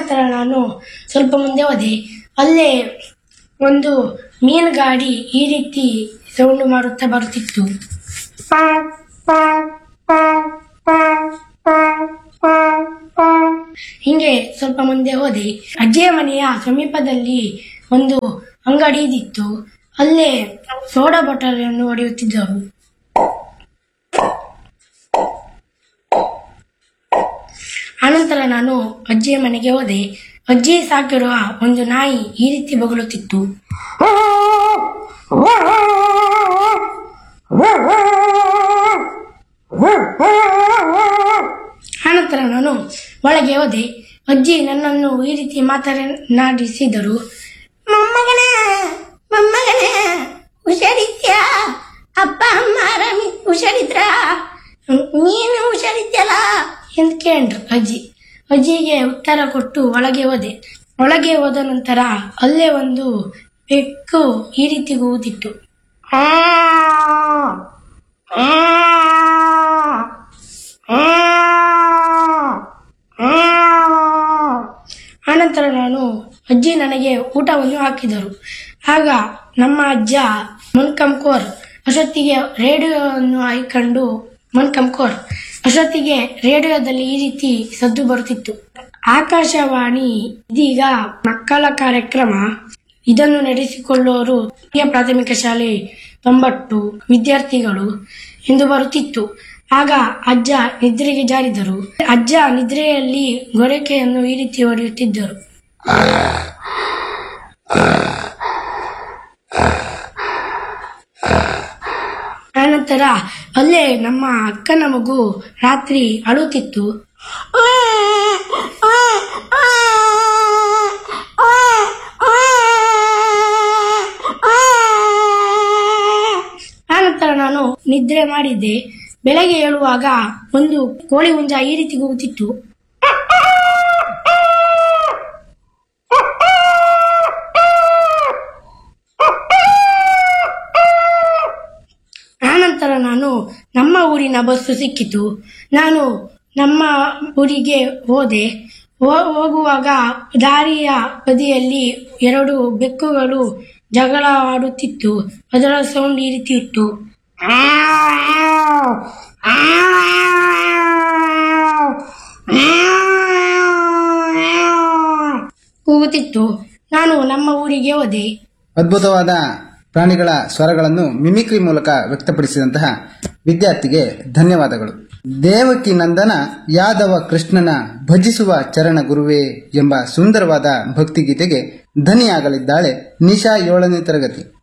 ಆನಂತರ ನಾನು ಸ್ವಲ್ಪ ಮುಂದೆ ಹೋದೆ ಅಲ್ಲೇ ಒಂದು ಮೀನು ಗಾಡಿ ಈ ರೀತಿ ಸೌಂಡ್ ಮಾಡುತ್ತಾ ಬರುತ್ತಿತ್ತು ಹಿಂಗೆ ಸ್ವಲ್ಪ ಮುಂದೆ ಹೋದೆ ಅಜ್ಜಿಯ ಮನೆಯ ಸಮೀಪದಲ್ಲಿ ಒಂದು ಅಂಗಡಿ ಇದ್ದಿತ್ತು ಅಲ್ಲೇ ಸೋಡಾ ಬಾಟಲ್ ಅನ್ನು ಹೊಡೆಯುತ್ತಿದ್ದರು ಆನಂತರ ನಾನು ಅಜ್ಜಿಯ ಮನೆಗೆ ಹೋದೆ ಅಜ್ಜಿ ಸಾಕಿರುವ ಒಂದು ನಾಯಿ ಈ ರೀತಿ ಬಗಲುತ್ತಿತ್ತು ಆನಂತರ ನಾನು ಒಳಗೆ ಹೋದೆ ಅಜ್ಜಿ ನನ್ನನ್ನು ಈ ರೀತಿ ಮಾತನಾಡಿಸಿದರು ಮೊಮ್ಮಗನ ಮೊಮ್ಮಗನ ಹುಷಾರಿದ್ಯಾ ಅಪ್ಪ ಅಮ್ಮ ಆರಾಮಿ ಹುಷಾರಿದ್ರ ನೀನು ಹುಷಾರಿದ್ಯಲ್ಲ ಎಂದು ಕೇಳ್ರು ಅಜ್ಜಿ ಅಜ್ಜಿಗೆ ಉತ್ತರ ಕೊಟ್ಟು ಒಳಗೆ ಹೋದೆ ಒಳಗೆ ಹೋದ ನಂತರ ಅಲ್ಲೇ ಒಂದು ಬೆಕ್ಕು ಈ ರೀತಿ ಕೂತಿತ್ತು ಆನಂತರ ನಾನು ಅಜ್ಜಿ ನನಗೆ ಊಟವನ್ನು ಹಾಕಿದರು ಆಗ ನಮ್ಮ ಅಜ್ಜ ಮನ್ಕಂಕೋರ್ ಅಷ್ಟೊತ್ತಿಗೆ ರೇಡಿಯೋವನ್ನು ಹಾಕೊಂಡು ಮನ್ಕಂಕೋರ್ ಅಷ್ಟೊತ್ತಿಗೆ ರೇಡಿಯೋದಲ್ಲಿ ಈ ರೀತಿ ಸದ್ದು ಬರುತ್ತಿತ್ತು ಆಕಾಶವಾಣಿ ಇದೀಗ ಮಕ್ಕಳ ಕಾರ್ಯಕ್ರಮ ಇದನ್ನು ನಡೆಸಿಕೊಳ್ಳುವವರು ಹಿರಿಯ ಪ್ರಾಥಮಿಕ ಶಾಲೆ ತೊಂಬಟ್ಟು ವಿದ್ಯಾರ್ಥಿಗಳು ಎಂದು ಬರುತ್ತಿತ್ತು ಆಗ ಅಜ್ಜ ನಿದ್ರೆಗೆ ಜಾರಿದರು ಅಜ್ಜ ನಿದ್ರೆಯಲ್ಲಿ ಗೊರಕೆಯನ್ನು ಈ ರೀತಿ ಹೊಡೆಯುತ್ತಿದ್ದರು ಆನಂತರ ಅಲ್ಲೇ ನಮ್ಮ ಅಕ್ಕನ ಮಗು ರಾತ್ರಿ ಅಳುತ್ತಿತ್ತು ಆನಂತರ ನಾನು ನಿದ್ರೆ ಮಾಡಿದ್ದೆ ಬೆಳಗ್ಗೆ ಏಳುವಾಗ ಒಂದು ಕೋಳಿ ಹುಂಜ ಈ ರೀತಿ ಕೂಗುತ್ತಿತ್ತು ಆನಂತರ ನಾನು ನಮ್ಮ ಊರಿನ ಬಸ್ಸು ಸಿಕ್ಕಿತು ನಾನು ನಮ್ಮ ಊರಿಗೆ ಹೋದೆ ಹೋ- ಹೋಗುವಾಗ ದಾರಿಯ ಬದಿಯಲ್ಲಿ ಎರಡು ಬೆಕ್ಕುಗಳು ಜಗಳ ಆಡುತ್ತಿತ್ತು ಅದರ ಸೌಂಡ್ ಈ ರೀತಿ ಇತ್ತು ಕೂಗುತ್ತಿತ್ತು ನಾನು ನಮ್ಮ ಊರಿಗೆ ಹೋದೆ ಅದ್ಭುತವಾದ ಪ್ರಾಣಿಗಳ ಸ್ವರಗಳನ್ನು ಮಿಮಿಕ್ರಿ ಮೂಲಕ ವ್ಯಕ್ತಪಡಿಸಿದಂತಹ ವಿದ್ಯಾರ್ಥಿಗೆ ಧನ್ಯವಾದಗಳು ದೇವಕಿ ನಂದನ ಯಾದವ ಕೃಷ್ಣನ ಭಜಿಸುವ ಚರಣ ಗುರುವೇ ಎಂಬ ಸುಂದರವಾದ ಭಕ್ತಿಗೀತೆಗೆ ಧನಿಯಾಗಲಿದ್ದಾಳೆ ನಿಶಾ ಏಳನೇ ತರಗತಿ